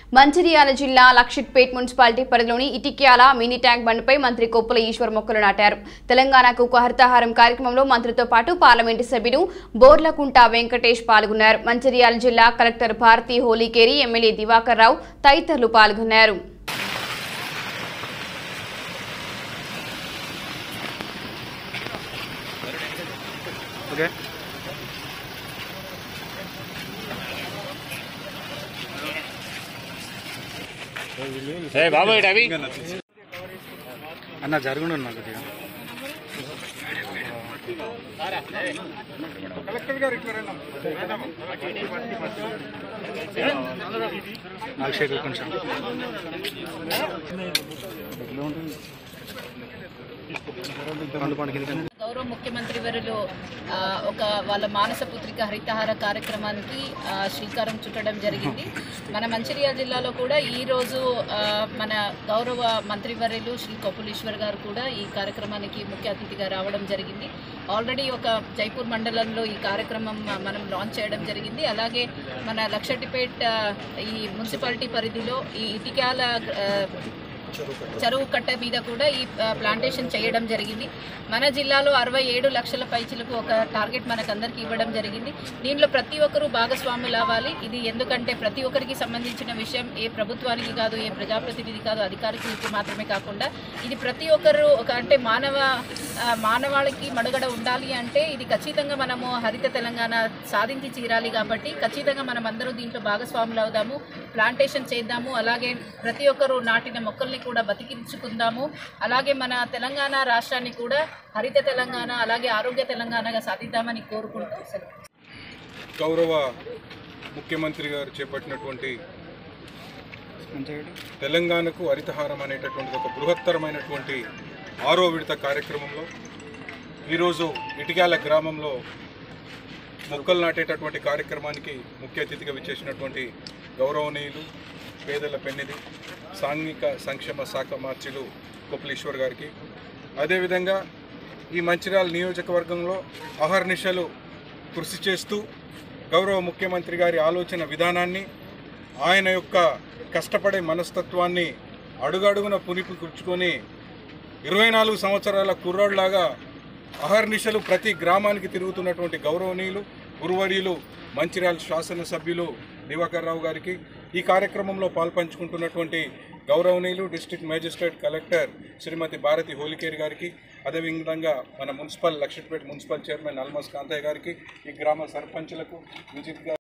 మంచిర్యాల జిల్లా లక్షిట్పేట్ మున్సిపాలిటీ పరిధిలోని Itikyala mini tank బండ్పై మంత్రి కొప్పుల ఈశ్వర్ మొక్కలు నాటారు తెలంగాణకు ఒక హరితహారం కార్యక్రమంలో మంత్రితో పాటు పార్లమెంటు సభ్యుడు బోర్లకుంట వెంకటేష్ పాల్గొన్నారు మంచిర్యాల జిల్లా కలెక్టర్ భారతి హోలీకేరి ఎమ్మెల్యే దివాకర్ రావు తదితరులు పాల్గొన్నారు ఓకే బాబు రవి అన్న జరుగుండు నాకు కొద్దిగా నాకు షేక్ కొంచెం పండు పండు కింద గౌరవ ముఖ్యమంత్రి వర్యులు ఆ, ఒక వాళ్ళ మానస పుత్రిక హరితహార కార్యక్రమానికి ఆ, శ్రీకారం చుట్టడం జరిగింది మన మంచిర్యాల జిల్లాలో కూడా ఈ రోజు ఆ, మన గౌరవ మంత్రివర్యులు శ్రీ కొప్పులీశ్వర్ గారు కూడా ఈ కార్యక్రమానికి ముఖ్య అతిథిగా రావడం జరిగింది ఆల్రెడీ ఒక జైపూర్ మండలంలో ఈ కార్యక్రమం ఆ, మనం లాంచ్ చేయడం జరిగింది అలాగే మన లక్షటిపేట్ ఆ, ఈ మున్సిపాలిటీ పరిధిలో ఈ ఇటికాల ఆ, చెరువు కట్ట మీద కూడా ఈ ఆ, ప్లాంటేషన్ చేయడం జరిగింది మన జిల్లాలో అరవై ఏడు లక్షల పైచిలకు ఒక టార్గెట్ మనకందరికీ ఇవ్వడం జరిగింది దీనిలో ప్రతి ఒక్కరూ భాగస్వాములు అవ్వాలి ఇది ఎందుకంటే ప్రతి ఒక్కరికి సంబంధించిన విషయం ఏ ప్రభుత్వానికి కాదు ఏ ప్రజాప్రతినిధి కాదు అధికారికి మాత్రమే కాకుండా ఇది ప్రతి ఒక్కరు ఒక అంటే మానవ ఆ, మానవాళికి మనుగడ ఉండాలి అంటే ఇది ఖచ్చితంగా మనము హరిత తెలంగాణ సాధించి తీరాలి కాబట్టి ఖచ్చితంగా మనం అందరూ దీంట్లో భాగస్వాములు అవుదాము ప్లాంటేషన్ చేద్దాము అలాగే ప్రతి ఒక్కరూ నాటిన మొక్కల్ని కూడా బతికించుకుందాము అలాగే మన తెలంగాణ రాష్ట్రాన్ని కూడా హరిత తెలంగాణ అలాగే ఆరోగ్య తెలంగాణగా సాధిద్దామని కోరుకుంటూ సెలవు గౌరవ ముఖ్యమంత్రి గారు చేపట్టినటువంటి మంచిగా తెలంగాణకు హరితహారం అనేటటువంటి ఒక బృహత్తరమైనటువంటి ఆరో విడత కార్యక్రమంలో ఈరోజు ఇటిగాల గ్రామంలో మొక్కలు నాటేటటువంటి కార్యక్రమానికి ముఖ్య అతిథిగా విచ్చేసినటువంటి గౌరవనీయులు పేదల పెన్నిది సాంఘిక సంక్షేమ శాఖ మార్చిలు కొప్పలేశ్వర్ గారికి అదేవిధంగా ఈ మంచిర్యాల నియోజకవర్గంలో అహర్నిశలు కృషి చేస్తూ గౌరవ ముఖ్యమంత్రి గారి ఆలోచన విధానాన్ని ఆయన యొక్క కష్టపడే మనస్తత్వాన్ని అడుగడుగున పునిపి కూర్చుకొని ఇరవై నాలుగు సంవత్సరాల కుర్రాడిలాగా అహర్నిశలు ప్రతి గ్రామానికి తిరుగుతున్నటువంటి గౌరవనీయులు గురువర్యులు మంచిర్యాల శాసనసభ్యులు దివాకర్ రావు గారికి ఈ కార్యక్రమంలో పాల్పంచుకుంటున్నటువంటి గౌరవనీయులు district magistrate collector Shrimati Bharati Holikeri గారికి అదేవిధంగా మన municipal Luxettipet municipal chairman Almas Kantaiah గారికి ఈ గ్రామ సర్పంచులకు విజిత్ గారు